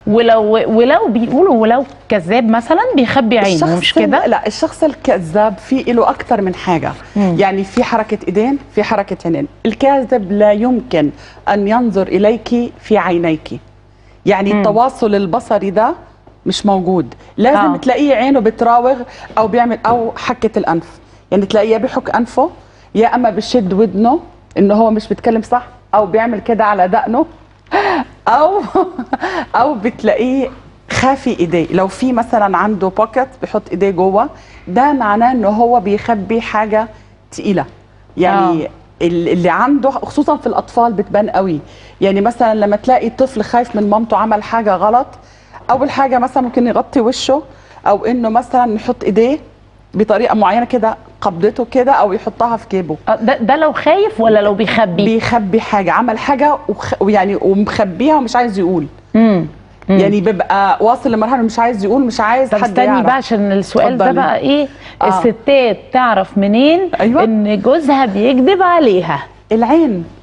ولو ولو بيقولوا ولو كذاب مثلا بيخبي عينه مش كده ال- لا الشخص الكذاب في له اكثر من حاجه مم. يعني في حركه ايدين في حركه عينين الكاذب لا يمكن ان ينظر اليك في عينيك يعني مم. التواصل البصري ده مش موجود لازم آه. آه. تلاقيه عينه بتراوغ او بيعمل او حكه الانف يعني تلاقيه يا بيحك انفه يا اما بشد ودنه انه هو مش بيتكلم صح او بيعمل كده على دقنه او او بتلاقيه خافي ايديه لو في مثلا عنده بوكيت بيحط ايديه جوه ده معناه انه هو بيخبي حاجه تقيله يعني آه. ال- اللي عنده خصوصا في الاطفال بتبان قوي يعني مثلا لما تلاقي طفل خايف من مامته عمل حاجه غلط اول حاجه مثلا ممكن يغطي وشه او انه مثلا يحط ايديه بطريقه معينه كده قبضته كده او يحطها في جيبه آه، ده, ده لو خايف ولا لو بيخبي بيخبي حاجه عمل حاجه وخ... ويعني ومخبيها ومش عايز يقول امم يعني بيبقى واصل لمرحله مش عايز يقول مش عايز طب حد استني يعرف. بقى عشان السؤال ده اتفضلي. بقى ايه آه. الستات تعرف منين أيوة. ان جوزها بيكذب عليها العين